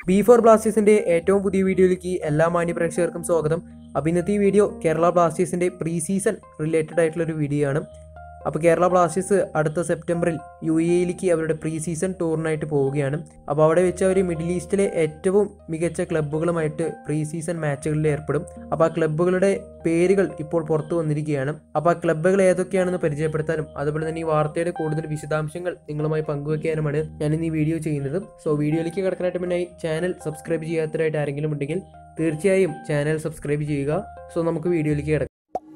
B four ബ്ലാസ്റ്റേഴ്സിന്റെ ഏറ്റവും പുതിയ വീഡിയോയിലേക്ക് എല്ലാ മാന്യ പ്രേക്ഷകർക്കും സ്വാഗതം അപ്പോൾ ഇന്നത്തെ ഈ വീഡിയോ കേരള ബ്ലാസ്റ്റേഴ്സിന്റെ പ്രീ സീസൺ റിലേറ്റഡ് ആയിട്ടുള്ള ഒരു വീഡിയോ ആണ് അപ്പോൾ കേരള ബ്ലാസ്റ്റേഴ്സ് അടുത്ത സെപ്റ്റംബറിൽ യു എയിലേക്ക് അവരുടെ പ്രീ സീസൺ ടൂറിനായിട്ട് പോവുകയാണ് അപ്പോൾ അവിടെ വെച്ച് അവർ മിഡിൽ ഈസ്റ്റിലെ ഏറ്റവും മികച്ച ക്ലബ്ബുകളുമായിട്ട് പ്രീ സീസൺ മാച്ചുകളിൽ ഏർപ്പെടും അപ്പോൾ ആ ക്ലബ്ബുകളുടെ പേരുകൾ ഇപ്പോൾ പുറത്തു വന്നിരിക്കുകയാണ് അപ്പോൾ ആ ക്ലബ്ബുകൾ ഏതൊക്കെയാണെന്ന് പരിചയപ്പെടുത്താനും അതുപോലെ തന്നെ ഈ വാർത്തയുടെ കൂടുതൽ വിശദാംശങ്ങൾ നിങ്ങളുമായി പങ്കുവയ്ക്കാനുമാണ് ഞാൻ ഇന്ന് ഈ വീഡിയോ ചെയ്യുന്നത് സോ വീഡിയോയിലേക്ക് കിടക്കാനായിട്ട് മുന്നായി ചാനൽ സബ്സ്ക്രൈബ് ചെയ്യാത്തതായിട്ട് ആരെങ്കിലും ഉണ്ടെങ്കിൽ തീർച്ചയായും ചാനൽ സബ്സ്ക്രൈബ് ചെയ്യുക സോ നമുക്ക് വീഡിയോയിലേക്ക് കിടക്കാം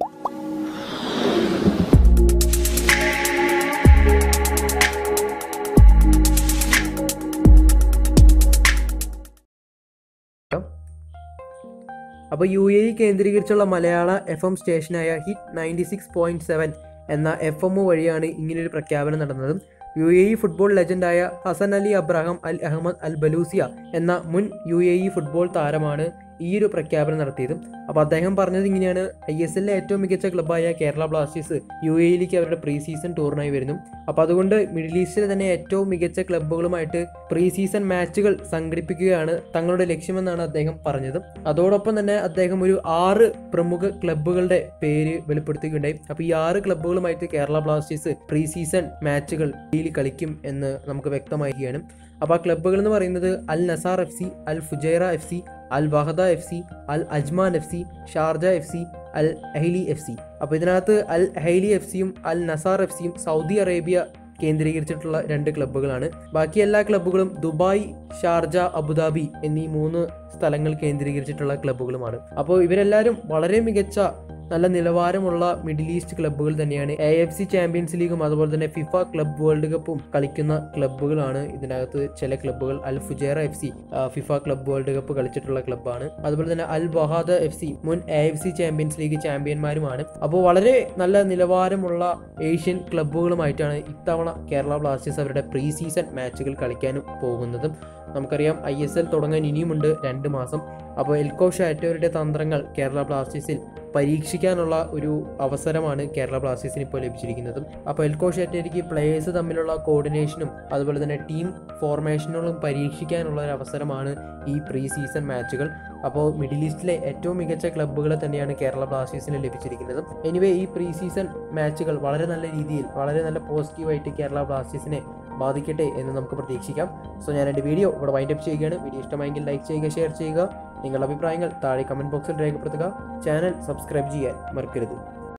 അപ്പോൾ യു എ ഇ കേന്ദ്രീകരിച്ചുള്ള മലയാള എഫ് എം സ്റ്റേഷനായ hit ninety six point seven എന്ന എഫ് എം വഴിയാണ് ഇങ്ങനെയൊരു പ്രഖ്യാപനം നടന്നത് യു എ ഇ ഫുട്ബോൾ ലെജൻഡായ Hasan Ali Abraham Al Ahmed Al ബലൂസിയ എന്ന മുൻ യു എ ഇ ഫുട്ബോൾ താരമാണ് ഈ ഒരു പ്രഖ്യാപനം നടത്തിയത് അപ്പോൾ അദ്ദേഹം പറഞ്ഞത് ഇങ്ങനെയാണ് ഐ എസ് എല്ലിലെ ഏറ്റവും മികച്ച ക്ലബ്ബായ കേരള ബ്ലാസ്റ്റേഴ്സ് യു എയിലേക്ക് അവരുടെ പ്രീ സീസൺ ടൂറിനായി വരുന്നു അപ്പോൾ അതുകൊണ്ട് മിഡിൽ ഈസ്റ്റിലെ തന്നെ ഏറ്റവും മികച്ച ക്ലബ്ബുകളുമായിട്ട് പ്രീ സീസൺ മാച്ചുകൾ സംഘടിപ്പിക്കുകയാണ് തങ്ങളുടെ ലക്ഷ്യമെന്നാണ് അദ്ദേഹം പറഞ്ഞത് അതോടൊപ്പം തന്നെ അദ്ദേഹം ഒരു ആറ് പ്രമുഖ ക്ലബ്ബുകളുടെ പേര് വെളിപ്പെടുത്തുകയുണ്ടായി അപ്പോൾ ഈ ആറ് ക്ലബ്ബുകളുമായിട്ട് കേരള ബ്ലാസ്റ്റേഴ്സ് പ്രീ സീസൺ മാച്ചുകൾ ഡീൽ കളിക്കും എന്ന് നമുക്ക് വ്യക്തമായിരിക്കുകയാണ് അപ്പോൾ ആ ക്ലബ്ബുകൾ എന്ന് പറയുന്നത് Al Nassr F C Al Fujairah F C Al Wahda F C Al Ajman F C Sharjah F C Al Ahli F C അപ്പോൾ ഇതിനകത്ത് അൽ ഹൈലി എഫ് സിയും അൽ നസാർ എഫ് സിയും സൗദി അറേബ്യ കേന്ദ്രീകരിച്ചിട്ടുള്ള രണ്ട് ക്ലബ്ബുകളാണ് ബാക്കി എല്ലാ ക്ലബ്ബുകളും Dubai Sharjah Abu Dhabi എന്നീ മൂന്ന് സ്ഥലങ്ങൾ കേന്ദ്രീകരിച്ചിട്ടുള്ള ക്ലബ്ബുകളുമാണ് അപ്പോൾ ഇവരെല്ലാവരും വളരെ മികച്ച നല്ല നിലവാരമുള്ള മിഡിൽ ഈസ്റ്റ് ക്ലബ്ബുകൾ തന്നെയാണ് എ എഫ് സി ചാമ്പ്യൻസ് ലീഗും അതുപോലെ തന്നെ ഫിഫ ക്ലബ് വേൾഡ് കപ്പും കളിക്കുന്ന ക്ലബ്ബുകളാണ് ഇതിനകത്ത് ചില ക്ലബ്ബുകൾ Al Fujairah F C FIFA club world cup കളിച്ചിട്ടുള്ള ക്ലബ്ബാണ് അതുപോലെ തന്നെ അൽ വഹാദ എഫ് സി മുൻ A F C champions league ചാമ്പ്യന്മാരുമാണ് അപ്പോൾ വളരെ നല്ല നിലവാരമുള്ള ഏഷ്യൻ ക്ലബ്ബുകളുമായിട്ടാണ് ഇത്തവണ കേരള ബ്ലാസ്റ്റേഴ്സ് അവരുടെ പ്രീ സീസൺ മാച്ചുകൾ കളിക്കാനും പോകുന്നത് നമുക്കറിയാം ഐ എസ് എൽ തുടങ്ങാൻ ഇനിയുമുണ്ട് രണ്ട് മാസം അപ്പോൾ എൽകോ ഷാറ്റോയുടെ തന്ത്രങ്ങൾ കേരള ബ്ലാസ്റ്റേഴ്സിൽ പരീക്ഷിക്കാനുള്ള ഒരു അവസരമാണ് കേരള ബ്ലാസ്റ്റേഴ്സിന് ഇപ്പോൾ ലഭിച്ചിരിക്കുന്നത് അപ്പോൾ എൽകോ ഷാറ്റേരിക്ക് പ്ലേയേഴ്സ് തമ്മിലുള്ള കോർഡിനേഷനും അതുപോലെ തന്നെ ടീം ഫോർമേഷനുകളും പരീക്ഷിക്കാനുള്ള ഒരു അവസരമാണ് ഈ പ്രീ സീസൺ മാച്ചുകൾ അപ്പോൾ മിഡിൽ ഈസ്റ്റിലെ ഏറ്റവും മികച്ച ക്ലബ്ബുകളെ തന്നെയാണ് കേരള ബ്ലാസ്റ്റേഴ്സിന് ലഭിച്ചിരിക്കുന്നത് എനിവേ ഈ പ്രീ സീസൺ മാച്ചുകൾ വളരെ നല്ല രീതിയിൽ വളരെ നല്ല പോസിറ്റീവായിട്ട് കേരള ബ്ലാസ്റ്റേഴ്സിനെ ബാധിക്കട്ടെ എന്ന് നമുക്ക് പ്രതീക്ഷിക്കാം സോ ഞാൻ എൻ്റെ വീഡിയോ ഇവിടെ വൈൻഡപ്പ് ചെയ്യുകയാണ് വീഡിയോ ഇഷ്ടമായെങ്കിൽ ലൈക്ക് ചെയ്യുക ഷെയർ ചെയ്യുക നിങ്ങളുടെ അഭിപ്രായങ്ങൾ താഴെ കമൻറ്റ് ബോക്സിൽ രേഖപ്പെടുത്തുക ചാനൽ സബ്സ്ക്രൈബ് ചെയ്യാൻ മറക്കരുത്